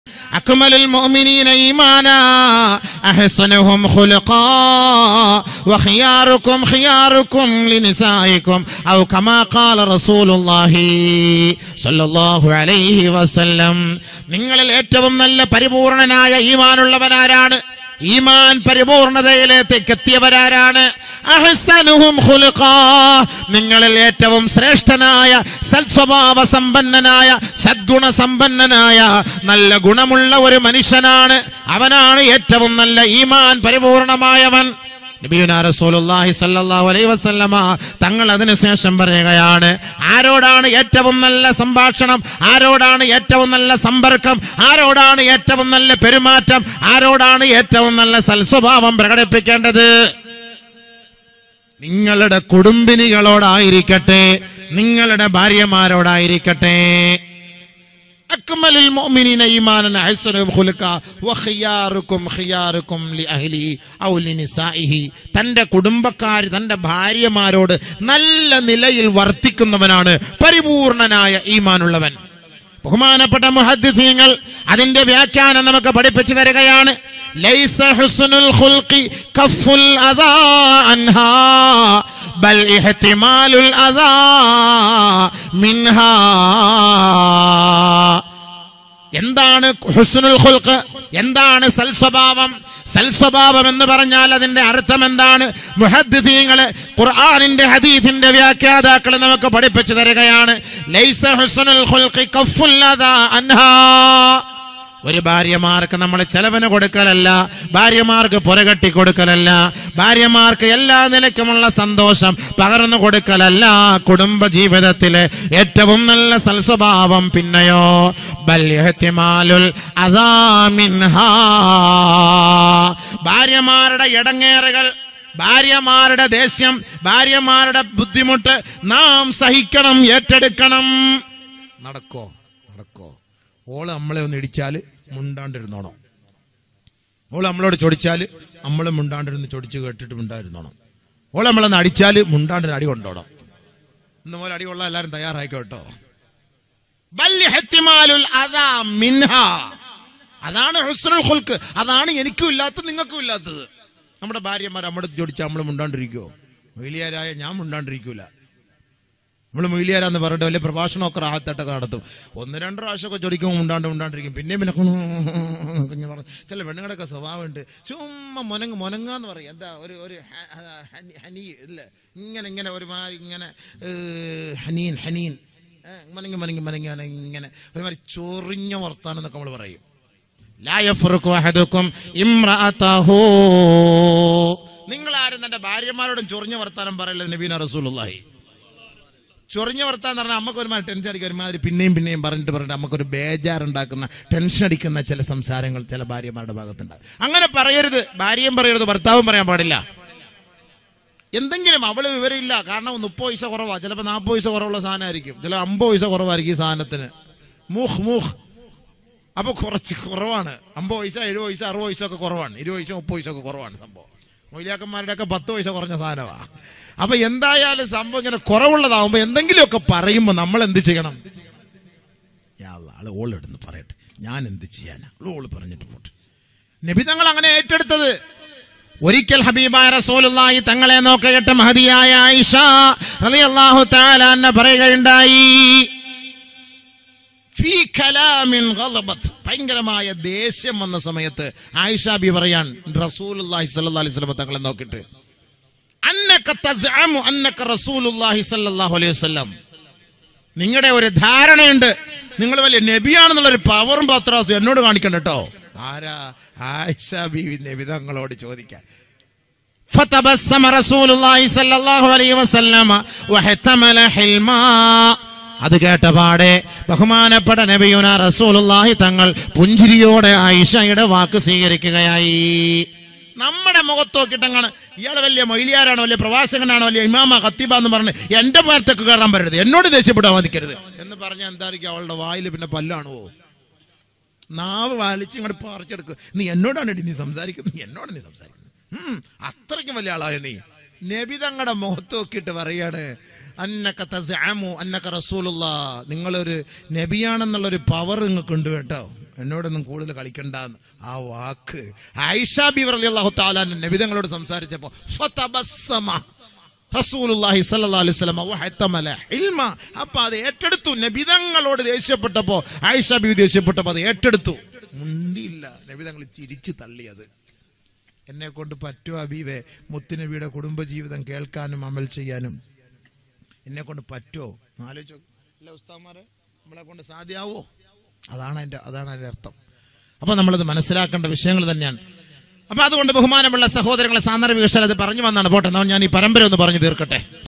أكمل المؤمنين إيمانا أحسنهم خلقا وخياركم خياركم لنسائكم أو كما قال رسول الله صلى الله عليه وسلم നിങ്ങളിൽ ഏറ്റവും നല്ല പരിപൂർണനായ ഈമാനുള്ളവനാരാണ് ഈമാൻ പരിപൂർണതയിലേക്ക് എത്തിയവരാരാണ് അഹ്സനുഹും ഖുലുഖാ. നിങ്ങളിൽ ഏറ്റവും ശ്രേഷ്ഠനായ സൽസ്വഭാവ സമ്പന്നനായ സദ്ഗുണ സമ്പന്നനായ നല്ല ഗുണമുള്ള ഒരു മനുഷ്യനാണ് അവനാണ് ഏറ്റവും നല്ല ഈമാൻ പരിപൂർണമായവൻ നബിയുനാ റസൂലുള്ളാഹി സ്വല്ലല്ലാഹു അലൈഹി വസല്ലമ തങ്ങൾ അതിനുശേഷം പറയുകയാണ് ആരോടാണ് ഏറ്റവും നല്ല സംഭാഷണം ആരോടാണ് ഏറ്റവും നല്ല സമ്പർക്കം ആരോടാണ് ഏറ്റവും നല്ല പെരുമാറ്റം ആരോടാണ് ഏറ്റവും നല്ല സൽസ്വഭാവം പ്രകടിപ്പിക്കേണ്ടത് നിങ്ങളുടെ കുടുംബിനികളോടായിരിക്കട്ടെ നിങ്ങളുടെ ഭാര്യമാരോടായിരിക്കട്ടെ أكمل المؤمنين إيمانا أحسنهم خلقا وخياركم خياركم لأهله أو لنسائه തന്റെ കുടുംബക്കാർ തന്റെ ഭാര്യമാരോട് നല്ല നിലയിൽ വർത്തിക്കുന്നവനാണ് പരിപൂർണനായ ഈമാനുള്ളവൻ ബഹുമാനപ്പെട്ട മുഹദ്ദിസീങ്ങൾ അതിന്റെ വ്യാഖ്യാനം നമുക്ക് പഠിപ്പിച്ചു തരികയാണ് ലൈസ ഹുസ്നുൽ ഖുൽഖി കഫുൽ അദാ അൻഹാ ബൽ ഇഹ്തിമാലുൽ അദാ മിൻഹാ എന്താണ് ഹുസ്നുൽ ഖുൽഖ് എന്താണ് സൽസ്വഭാവം സൽസ്വഭാവം എന്ന് പറഞ്ഞാൽ അതിന്റെ അർത്ഥം എന്താണ് മുഹദ്ദിസീങ്ങള് ഖുർആനിന്റെ ഹദീസിന്റെ വ്യാഖ്യാതാക്കൾ നമുക്ക് പഠിപ്പിച്ചു തരികയാണ് ലൈസ ഹുസ്നുൽ ഖുൽഖി കഫുൽ അദാ അൻഹാ ഒരു ഭാര്യമാർക്ക് നമ്മൾ ചെലവിന് കൊടുക്കലല്ല ഭാര്യമാർക്ക് പുറകെട്ടി കൊടുക്കലല്ല ഭാര്യമാർക്ക് എല്ലാ നിലയ്ക്കുമുള്ള സന്തോഷം പകർന്നു കൊടുക്കലല്ല കുടുംബ ജീവിതത്തിലെ ഏറ്റവും നല്ല സൽസ്വഭാവം പിന്നെയോ ബല്യഹത്യമാലുൽ അതാമിൻഹാ ഭാര്യമാരുടെ ഇടങ്ങേറുകൾ ഭാര്യമാരുടെ ദേഷ്യം ഭാര്യമാരുടെ ബുദ്ധിമുട്ട് നാം സഹിക്കണം ഏറ്റെടുക്കണം നടക്കോ നടക്കോ ഓള് നമ്മളെ ഒന്ന് ഇടിച്ചാൽ മുണ്ടാണ്ടിരുന്നോണം ഓള് നമ്മളോട് ചൊടിച്ചാൽ നമ്മൾ മുണ്ടാണ്ടിരുന്ന് ചൊടിച്ച് കേട്ടിട്ട് മുണ്ടായിരുന്നോണം ഓള് നമ്മളൊന്ന് അടിച്ചാൽ മുണ്ടാണ്ടിന് അടി കൊണ്ടോണം ഇന്ന് പോലെ അടി കൊള്ളാൻ എല്ലാവരും തയ്യാറായിക്കോ കേട്ടോ ബല്യ ഹെത്തിമാലുൽ അതാ മിൻഹ അതാണ് ഹുസ്നുൽ ഖുൽക്ക് അതാണ് എനിക്കും ഇല്ലാത്തത് നിങ്ങൾക്കും ഇല്ലാത്തത് നമ്മുടെ ഭാര്യമാർ നമ്മുടെ ചൊടിച്ചാൽ നമ്മൾ മുണ്ടാണ്ടിരിക്കുമോ വലിയാരായ ഞാൻ മുണ്ടാണ്ടിരിക്കൂല നമ്മൾ മൊയിലിയാരാന്ന് പറഞ്ഞിട്ട് വലിയ പ്രഭാഷണമൊക്കെ റാഹത്തട്ടൊക്കെ നടത്തും ഒന്ന് രണ്ട് പ്രാവശ്യമൊക്കെ ചൊടിക്കുമ്പോൾ മുണ്ടാണ്ട് മുണ്ടാണ്ടിരിക്കും പിന്നെയും പിന്നെ കുഞ്ഞു പറഞ്ഞു ചില പെണ്ണുങ്ങളൊക്കെ സ്വഭാവമുണ്ട് ചുമ്മാ മുനങ്ങ് മുനങ്ങാന്ന് പറയും എന്താ ഒരു ഒരു ഹ- ഹ- ഹനി- ഹനി ഇല്ല ഇങ്ങനെ ഇങ്ങനെ ഒരുമാതിരി ഇങ്ങനെ ഏഹ്, ഹനീൻ ഹനീൻ ഏഹ്, മനങ്ങി മനങ്ങി മനങ്ങി മനങ്ങി ഇങ്ങനെ ഒരുമാതിരി ചൊറിഞ്ഞ വർത്താനം എന്നൊക്കെ നമ്മൾ പറയും ലാ യഫ്റുഖു അഹദുക്കും ഇംറഅതഹു നിങ്ങൾ ആരും തന്റെ ഭാര്യമാരോടും ചൊറിഞ്ഞ വർത്താനം പറയില്ല നബീന റസൂലുള്ളാഹി ചൊറിഞ്ഞ വർത്താൻ പറഞ്ഞാൽ നമുക്ക് ഒരുമാതിരി ടെൻഷൻ അടിക്കുക ഒരുമാതിരി പിന്നെയും പിന്നെയും പറഞ്ഞിട്ട് പറഞ്ഞിട്ട് നമുക്കൊരു ബേജാറുണ്ടാക്കുന്ന ടെൻഷൻ അടിക്കുന്ന ചില സംസാരങ്ങൾ ചില ഭാര്യമാരുടെ ഭാഗത്തുണ്ടാകും അങ്ങനെ പറയരുത് ഭാര്യയും പറയരുത് ഭർത്താവും പറയാൻ പാടില്ല എന്തെങ്കിലും അവള് വിവരമില്ല കാരണം മുപ്പത് പൈസ കുറവാ ചിലപ്പോൾ നാൽപ്പത് പൈസ കുറവുള്ള സാധനമായിരിക്കും ചില അമ്പത് പൈസ കുറവായിരിക്കും ഈ സാധനത്തിന് മൂഹ് മൂഹ് അപ്പോൾ കുറച്ച് കുറവാണ് അമ്പത് പൈസ എഴുപത് പൈസ അറുപത് പൈസ ഒക്കെ കുറവാണ് ഇരുപത് പൈസ മുപ്പത് പൈസ ഒക്കെ കുറവാണ് സംഭവം മൊയിലാക്കന്മാരുടെ ഒക്കെ പത്ത് പൈസ കുറഞ്ഞ സാധനമാണ് അപ്പൊ എന്തായാലും സംഭവം ഇങ്ങനെ കുറവുള്ളതാവുമ്പോ എന്തെങ്കിലുമൊക്കെ പറയുമ്പോൾ നമ്മൾ എന്ത് ചെയ്യണം യാ അല്ലാ, ആള് ഓളെടുന്ന് പറയട്ടെ ഞാൻ എന്ത് ചെയ്യാനാ ഓള് പറഞ്ഞിട്ട് പോട്ടെ നബി തങ്ങൾ അങ്ങനെ ഏറ്റെടുത്തത് ഒരിക്കൽ ഹബീബായ റസൂലുള്ളാഹി തങ്ങളെ നോക്കയിട്ട് മഹതിയായ ആയിഷ റളിയല്ലാഹു തആല അന്ന പറയുകയുണ്ടായി ഫീ കലാമിൻ ഗളബത്ത് ഭയങ്കരമായ ദേഷ്യം വന്ന സമയത്ത് ആയിഷ ബി പറയാൻ റസൂലുള്ളാഹി സ്വല്ലല്ലാഹി അലൈഹി വസല്ലം തങ്ങളെ നോക്കിയിട്ട് അന്നക തസ്അമു അന്നക റസൂലുള്ളാഹി സ്വല്ലല്ലാഹു അലൈഹി വസല്ലം നിങ്ങളുടെ ഒരു ധാരണയുണ്ട് നിങ്ങൾ വലിയ നബിയാണെന്നുള്ള ഒരു പവറും പത്രാസും എന്നോട് കാണിക്കണ്ട കേട്ടോ ആരാ ആയിഷ ബീവി നബി തങ്ങളോട് ചോദിക്കാൻ فتبسم رسول الله صلى الله عليه وسلم واحتمل حلما അത് കേട്ട പാടെ ബഹുമാനപ്പെട്ട നബിയുന റസൂലുള്ളാഹി തങ്ങൾ പുഞ്ചിരിയോടെ ആയിഷയുടെ വാക്ക് സ്വീകരിക്കുകയായി നമ്മുടെ മുഖത്ത് നോക്കിയിട്ടങ്ങനെ ഇയാൾ വലിയ മൊയിലിയാരാണോ വലിയ പ്രവാസകനാണോ വലിയ ഇമാമ ഖത്തീബ എന്ന് പറഞ്ഞ് എന്റെ ഭാഗത്തേക്ക് കയറാൻ പറ്റരുത് എന്നോട് ദേഷ്യപ്പെടാൻ മതിക്കരുത് എന്ന് പറഞ്ഞാൽ എന്തായിരിക്കും അവളുടെ വായിൽ പിന്നെ പല്ലാണോ നാവ് വാലിച്ച് ഇങ്ങോട്ട് പറിച്ചെടുക്കും നീ എന്നോടാണ് നീ സംസാരിക്കുന്നത് നീ എന്നോട് നീ സംസാരിക്കുന്നത് ഉം, അത്രയ്ക്കും വലിയ ആളായ നീ നബി തങ്ങളുടെ മുഖത്ത് നോക്കിയിട്ട് പറയാണ് അന്നക്ക തസ്അമു അന്നക്ക റസൂലുള്ള നിങ്ങളൊരു നബിയാണെന്നുള്ളൊരു പവർ നിങ്ങൾക്കുണ്ട് കേട്ടോ എന്നോടൊന്നും കൂടുതൽ കളിക്കണ്ടെന്ന് ആ വാക്ക് ആയിഷ ബിവർ അലി അള്ളാഹു താലാൻ നബിതങ്ങളോട് സംസാരിച്ചപ്പോ ഫതബസ്സമ റസൂലുള്ളാഹി സ്വല്ലല്ലാഹു അലൈഹി വസല്ലം വഹത്തമല ഇൽമ അപ്പൊ അത് ഏറ്റെടുത്തു നബിതങ്ങളോട് ദേഷ്യപ്പെട്ടപ്പോ ആയിഷ ബിവി ദേഷ്യപ്പെട്ടപ്പോ അത് ഏറ്റെടുത്തു മുണ്ടില്ല നബിതങ്ങൾ ചിരിച്ചു തള്ളിയത് എന്നെ കൊണ്ട് പറ്റുമോ അബീവെ മുത്തുനബിയുടെ കുടുംബജീവിതം കേൾക്കാനും അമൽ ചെയ്യാനും എന്നെ കൊണ്ട് പറ്റുമോ ആലോചിച്ചോ അല്ല ഉസ്താമാരെ നമ്മളെ കൊണ്ട് സാധ്യമാവോ അതാണ് അതിന്റെ അതാണ് അതിന്റെ അർത്ഥം അപ്പൊ നമ്മളത് മനസ്സിലാക്കേണ്ട വിഷയങ്ങൾ തന്നെയാണ് അപ്പൊ അതുകൊണ്ട് ബഹുമാനമുള്ള സഹോദരങ്ങളെ സാന്ദർഭിക അത് പറഞ്ഞു വന്നാണ് പോട്ടെ എന്നാൽ ഞാൻ ഈ പരമ്പര ഒന്ന് പറഞ്ഞു തീർക്കട്ടെ